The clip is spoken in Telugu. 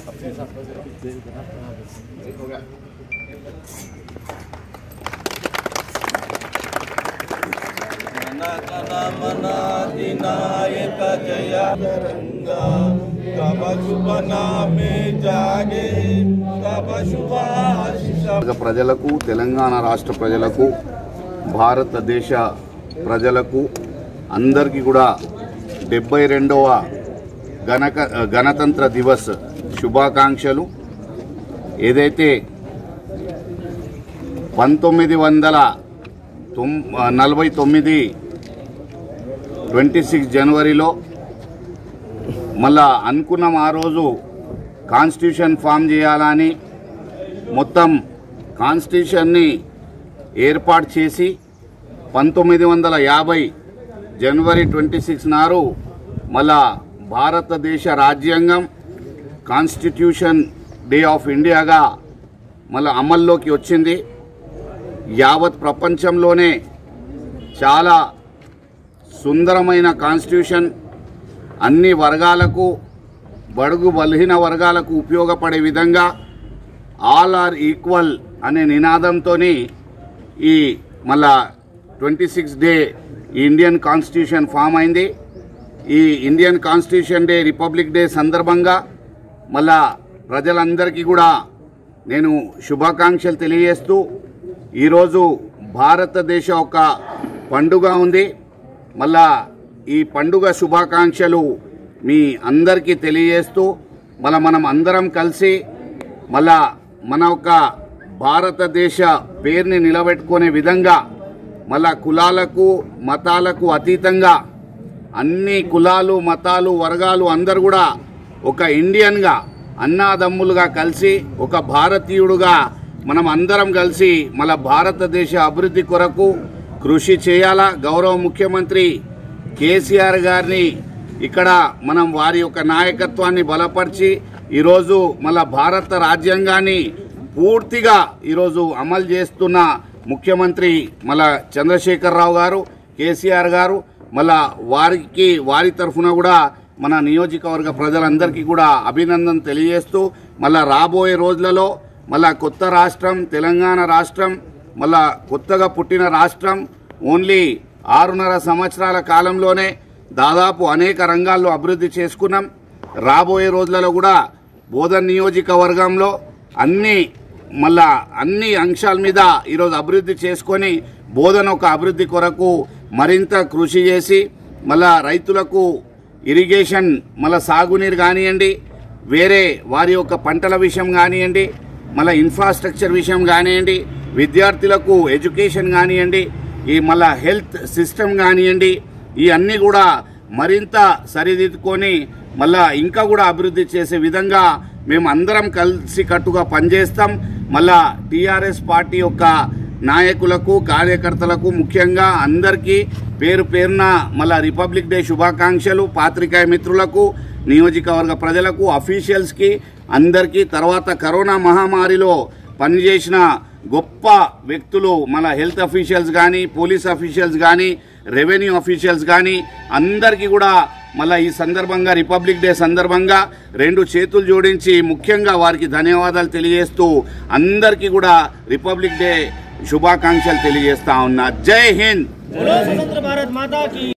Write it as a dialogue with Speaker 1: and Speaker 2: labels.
Speaker 1: నాయక జయ రంగా తమ శుభ నామే జాగే తమ శుభాశిష
Speaker 2: భారత ప్రజలకు తెలంగాణ రాష్ట్ర ప్రజలకు భారతదేశ ప్రజలకు అందరికీ కూడా డెబ్బై రెండవ గణక గణతంత్ర దివస్ శుభాకాంక్షలు ఏదైతే పంతొమ్మిది వందల తొమ్ నలభై తొమ్మిది ట్వంటీ సిక్స్ జనవరిలో మళ్ళా అనుకున్నాం ఆ రోజు కాన్స్టిట్యూషన్ ఫామ్ చేయాలని మొత్తం కాన్స్టిట్యూషన్ని ఏర్పాటు చేసి పంతొమ్మిది వందల యాభై జనవరి ట్వంటీ సిక్స్ నారు మళ్ళా భారతదేశ రాజ్యాంగం కాన్స్టిట్యూషన్ డే ఆఫ్ ఇండియాగా మళ్ళా అమల్లోకి వచ్చింది యావత్ ప్రపంచంలోనే చాలా సుందరమైన కాన్స్టిట్యూషన్ అన్ని వర్గాలకు బడుగు బలహీన వర్గాలకు ఉపయోగపడే విధంగా ఆల్ ఆర్ ఈక్వల్ అనే నినాదంతో ఈ మళ్ళా ట్వంటీ సిక్స్ డే ఈ ఇండియన్ కాన్స్టిట్యూషన్ ఫామ్ అయింది ఈ Indian constitution day republic day సందర్భంగా మళ్ళా ప్రజలందరికీ కూడా నేను శుభాకాంక్షలు తెలియజేస్తూ ఈరోజు భారతదేశ ఒక పండుగ ఉంది మళ్ళా ఈ పండుగ శుభాకాంక్షలు మీ అందరికీ తెలియజేస్తూ మళ్ళా మనం అందరం కలిసి మళ్ళా మన ఒక భారతదేశ పేరుని నిలబెట్టుకునే విధంగా మళ్ళా కులాలకు మతాలకు అతీతంగా అన్ని కులాలు మతాలు వర్గాలు అందరు కూడా ఒక ఇండియన్గా అన్నాదమ్ములుగా కలిసి ఒక భారతీయుడుగా మనం అందరం కలిసి మన భారతదేశ అభివృద్ధి కొరకు కృషి చేయాలా గౌరవ ముఖ్యమంత్రి కేసీఆర్ గారిని ఇక్కడ మనం వారి యొక్క నాయకత్వాన్ని బలపరిచి ఈరోజు మన భారత రాజ్యాంగాన్ని పూర్తిగా ఈరోజు అమలు చేస్తున్న ముఖ్యమంత్రి మళ్ళా చంద్రశేఖరరావు గారు కేసీఆర్ గారు మళ్ళా వారికి వారి తరఫున కూడా మన నియోజకవర్గ ప్రజలందరికీ కూడా అభినందన తెలియజేస్తూ మళ్ళా రాబోయే రోజులలో మళ్ళా కొత్త రాష్ట్రం తెలంగాణ రాష్ట్రం మళ్ళా కొత్తగా పుట్టిన రాష్ట్రం ఓన్లీ ఆరున్నర సంవత్సరాల కాలంలోనే దాదాపు అనేక రంగాల్లో అభివృద్ధి చేసుకున్నాం రాబోయే రోజులలో కూడా బోధన్ నియోజకవర్గంలో అన్ని మళ్ళా అన్ని అంశాల మీద ఈరోజు అభివృద్ధి చేసుకొని బోధన ఒక అభివృద్ధి కొరకు మరింత కృషి చేసి మళ్ళా రైతులకు ఇరిగేషన్ మళ్ళా సాగునీరు కానివ్వండి వేరే వారి యొక్క పంటల విషయం కానివ్వండి మళ్ళీ ఇన్ఫ్రాస్ట్రక్చర్ విషయం కానివ్వండి విద్యార్థులకు ఎడ్యుకేషన్ కానివ్వండి ఈ మళ్ళా హెల్త్ సిస్టమ్ కానివ్వండి ఈ అన్నీ కూడా మరింత సరిదిద్దుకొని మళ్ళా ఇంకా కూడా అభివృద్ధి చేసే విధంగా మేము అందరం కలిసి కట్టుగా పనిచేస్తాం మళ్ళా టీఆర్ఎస్ పార్టీ యొక్క నాయకులకు కార్యకర్తలకు ముఖ్యంగా అందరికీ పేరు పేరున మళ్ళా రిపబ్లిక్ డే శుభాకాంక్షలు పాత్రికాయ మిత్రులకు నియోజకవర్గ ప్రజలకు అఫీషియల్స్కి అందరికీ తర్వాత కరోనా మహమ్మారిలో పనిచేసిన గొప్ప వ్యక్తులు మన హెల్త్ అఫీషియల్స్ కానీ పోలీస్ అఫీషియల్స్ కానీ రెవెన్యూ అఫీషియల్స్ కానీ అందరికీ కూడా మళ్ళీ ఈ సందర్భంగా రిపబ్లిక్ డే సందర్భంగా రెండు చేతులు జోడించి ముఖ్యంగా వారికి ధన్యవాదాలు తెలియజేస్తూ అందరికీ కూడా రిపబ్లిక్ డే శుభాకాంక్షలు తెలియజేస్తా ఉన్నా జై హింద్
Speaker 3: बोलो स्वतंत्र भारत माता की